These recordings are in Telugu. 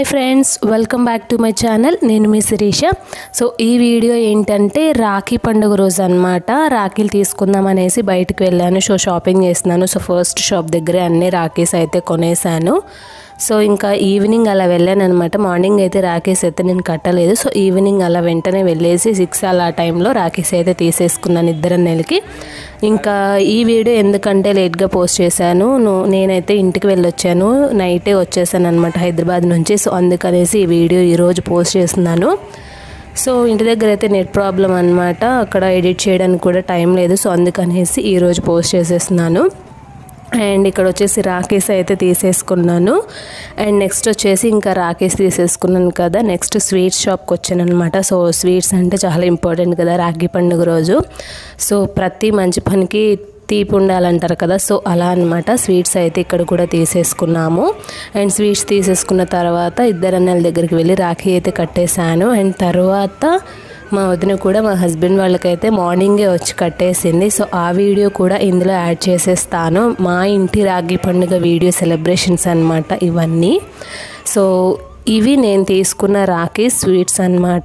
Hi friends welcome back to my channel నేను మీ శిరీష సో ఈ వీడియో ఏంటంటే రాఖీ పండుగ రోజు అనమాట రాఖీలు తీసుకుందాం అనేసి బయటికి వెళ్ళాను సో షాపింగ్ చేస్తున్నాను సో ఫస్ట్ షాప్ దగ్గరే అన్ని రాఖీస్ అయితే కొనేసాను సో ఇంకా ఈవినింగ్ అలా వెళ్ళాను అనమాట మార్నింగ్ అయితే రాఖీస్ అయితే నేను కట్టలేదు సో ఈవినింగ్ అలా వెంటనే వెళ్ళేసి సిక్స్ అలా టైంలో రాఖీస్ అయితే తీసేసుకున్నాను ఇద్దరు నెలకి ఇంకా ఈ వీడియో ఎందుకంటే లేట్గా పోస్ట్ చేశాను ను- నేనైతే ఇంటికి వెళ్ళొచ్చాను నైటే వచ్చేసాను అనమాట హైదరాబాద్ నుంచి సో అందుకనేసి ఈ వీడియో ఈరోజు పోస్ట్ చేస్తున్నాను సో ఇంటి దగ్గర అయితే నెట్ ప్రాబ్లం అనమాట అక్కడ ఎడిట్ చేయడానికి కూడా టైం లేదు సో అందుకనేసి ఈరోజు పోస్ట్ చేసేస్తున్నాను అండ్ ఇక్కడ వచ్చేసి రాకేస్ అయితే తీసేసుకున్నాను అండ్ నెక్స్ట్ వచ్చేసి ఇంకా రాకేస్ తీసేసుకున్నాను కదా నెక్స్ట్ స్వీట్ షాప్కి వచ్చాను అనమాట సో స్వీట్స్ అంటే చాలా ఇంపార్టెంట్ కదా రాఖీ పండుగ రోజు సో ప్రతి మంచి పనికి తీపి ఉండాలంటారు కదా సో అలా అనమాట స్వీట్స్ అయితే ఇక్కడ కూడా తీసేసుకున్నాము అండ్ స్వీట్స్ తీసేసుకున్న తర్వాత ఇద్దరు అన్నల దగ్గరికి వెళ్ళి రాఖీ అయితే కట్టేశాను అండ్ తర్వాత మా వదిన కూడా మా హస్బెండ్ వాళ్ళకైతే మార్నింగే వచ్చి కట్టేసింది సో ఆ వీడియో కూడా ఇందులో యాడ్ చేసేస్తాను మా ఇంటి రాగి పండుగ వీడియో సెలబ్రేషన్స్ అన్నమాట ఇవన్నీ సో ఇవి నేను తీసుకున్న రాఖీ స్వీట్స్ అన్నమాట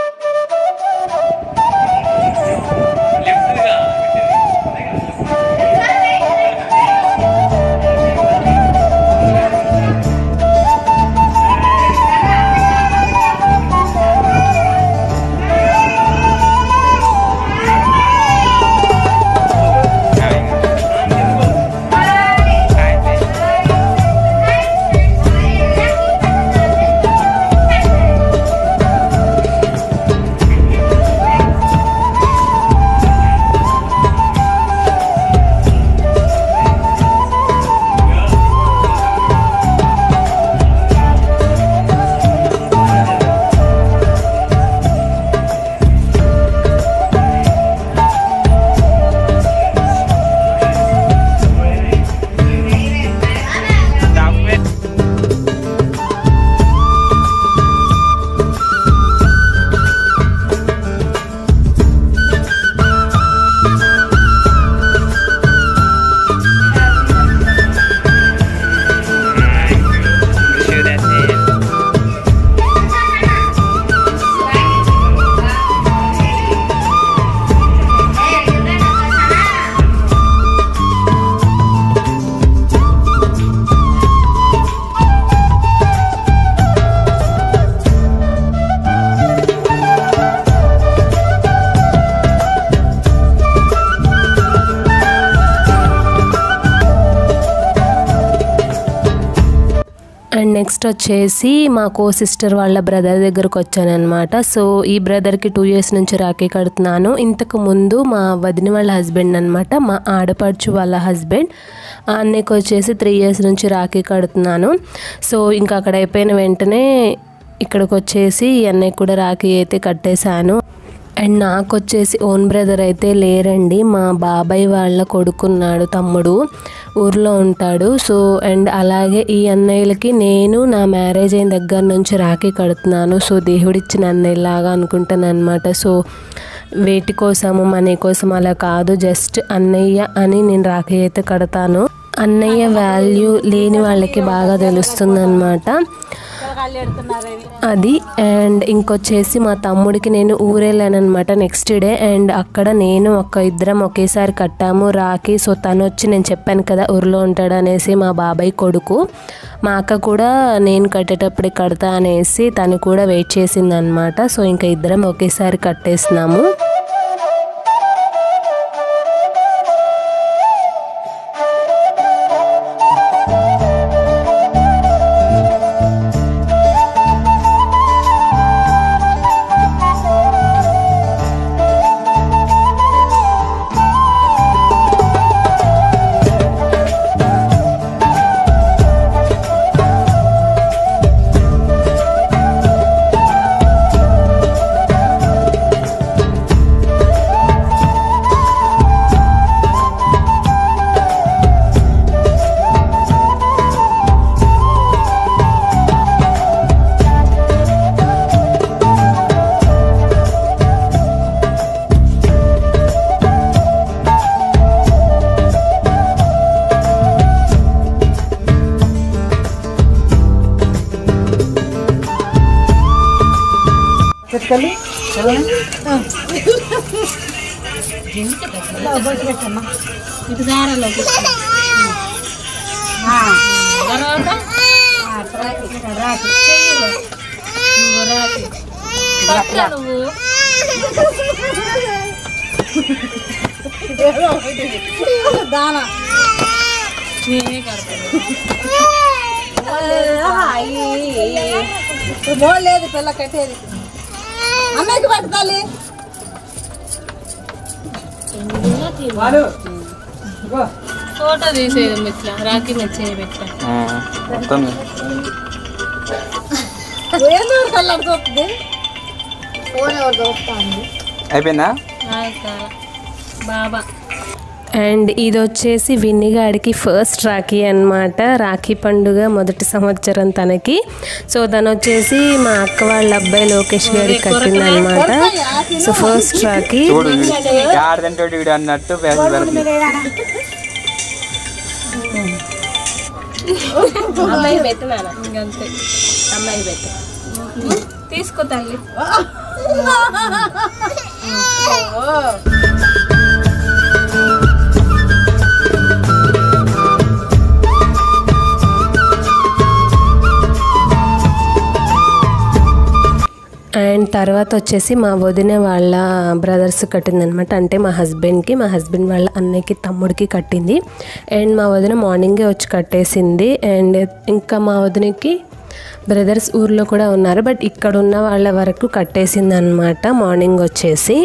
Sure that's it. And next వచ్చేసి మా కో సిస్టర్ వాళ్ళ బ్రదర్ దగ్గరకు వచ్చానమాట సో ఈ బ్రదర్కి టూ ఇయర్స్ నుంచి రాఖీ కడుతున్నాను ఇంతకు ముందు మా వదిన వాళ్ళ హస్బెండ్ అనమాట మా ఆడపడుచు వాళ్ళ హస్బెండ్ ఆ అన్నయ్యకి వచ్చేసి త్రీ ఇయర్స్ నుంచి రాఖీ కడుతున్నాను సో ఇంకా అక్కడ అయిపోయిన వెంటనే ఇక్కడికి వచ్చేసి ఈ అన్నయ్య కూడా రాఖీ అయితే కట్టేశాను అండ్ నాకు వచ్చేసి ఓన్ బ్రదర్ అయితే లేరండి మా బాబాయ్ వాళ్ళ కొడుకున్నాడు తమ్ముడు ఊర్లో ఉంటాడు సో అండ్ అలాగే ఈ అన్నయ్యలకి నేను నా మ్యారేజ్ అయిన దగ్గర నుంచి రాఖీ కడుతున్నాను సో దేవుడిచ్చిన అన్నయ్యలాగా అనుకుంటాను అనమాట సో వేటి కోసము మనీ కోసం అలా కాదు జస్ట్ అన్నయ్య అని నేను రాఖీ అయితే కడతాను అన్నయ్య వాల్యూ లేని వాళ్ళకి బాగా తెలుస్తుంది అది అండ్ ఇంకొచ్చేసి మా తమ్ముడికి నేను ఊరెళ్ళాను అనమాట నెక్స్ట్ డే అండ్ అక్కడ నేను ఒక ఇద్దరం ఒకేసారి కట్టాము రాకి సో తను వచ్చి నేను చెప్పాను కదా ఊర్లో ఉంటాడు అనేసి మా బాబాయ్ కొడుకు మా అక్క కూడా నేను కట్టేటప్పుడే కడతా అనేసి తను కూడా వెయిట్ చేసింది అనమాట సో ఇంకా ఇద్దరం ఒకేసారి కట్టేసినాము పట్టుకెళ్ళి ఇటు దారాలో తర్వాత పక్క నువ్వు దానా నేనే కడతాను లేదు పిల్ల కట్టేది అన్నయ్యకి పట్టుకోవాలి ఫోటో తీసేది ఇట్లా రాఖీ మెచ్చేయ పెట్టా మొత్తం ఏం కళ్ళ దొరుకుతుంది ఫోన్ ఎవరు దొరుకుతుంది అయిపోయిందా బాబా అండ్ ఇది వచ్చేసి విన్నిగాడికి ఫస్ట్ రాఖీ అన్నమాట రాఖీ పండుగ మొదటి సంవత్సరం తనకి సో తను వచ్చేసి మా అక్క వాళ్ళ అబ్బాయి లోకేష్ గారికి కట్టింది అనమాట సో ఫస్ట్ రాఖీ చూడు ఆడదంటే వీడు అన్నట్టు పేసలు పెడుతుంది అమ్మాయి పెట్టినాను ఇంకంతే అమ్మాయి పెట్టు తీసుకో తల్లి అండ్ తర్వాత వచ్చేసి మా వదిన వాళ్ళ బ్రదర్స్ కట్టిందనమాట అంటే మా హస్బెండ్కి మా హస్బెండ్ వాళ్ళ అన్నయ్యకి తమ్ముడికి కట్టింది అండ్ మా వదిన మార్నింగే వచ్చి కట్టేసింది అండ్ ఇంకా మా వదినకి బ్రదర్స్ ఊర్లో కూడా ఉన్నారు బట్ ఇక్కడ ఉన్న వాళ్ళ వరకు కట్టేసింది అనమాట మార్నింగ్ వచ్చేసి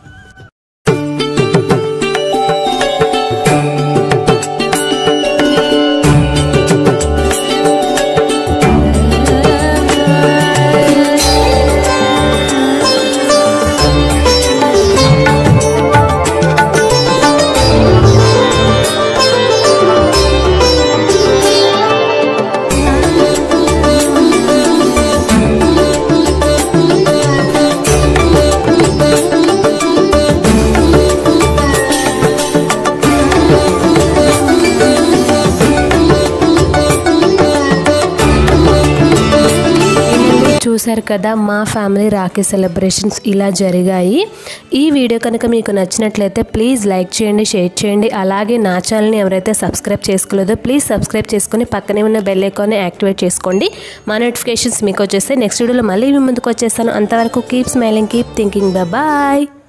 చూశారు కదా మా ఫ్యామిలీ రాఖీ సెలబ్రేషన్స్ ఇలా జరిగాయి ఈ వీడియో కనుక మీకు నచ్చినట్లయితే ప్లీజ్ లైక్ చేయండి షేర్ చేయండి అలాగే నా ఛానల్ని ఎవరైతే సబ్స్క్రైబ్ చేసుకోలేదో ప్లీజ్ సబ్స్క్రైబ్ చేసుకొని పక్కనే ఉన్న బెల్ ఐకాన్ని యాక్టివేట్ చేసుకోండి మా నోటిఫికేషన్స్ మీకు వచ్చేస్తే నెక్స్ట్ వీడియోలో మళ్ళీ మీ ముందుకు వచ్చేస్తాను అంతవరకు keep smiling keep thinking the bye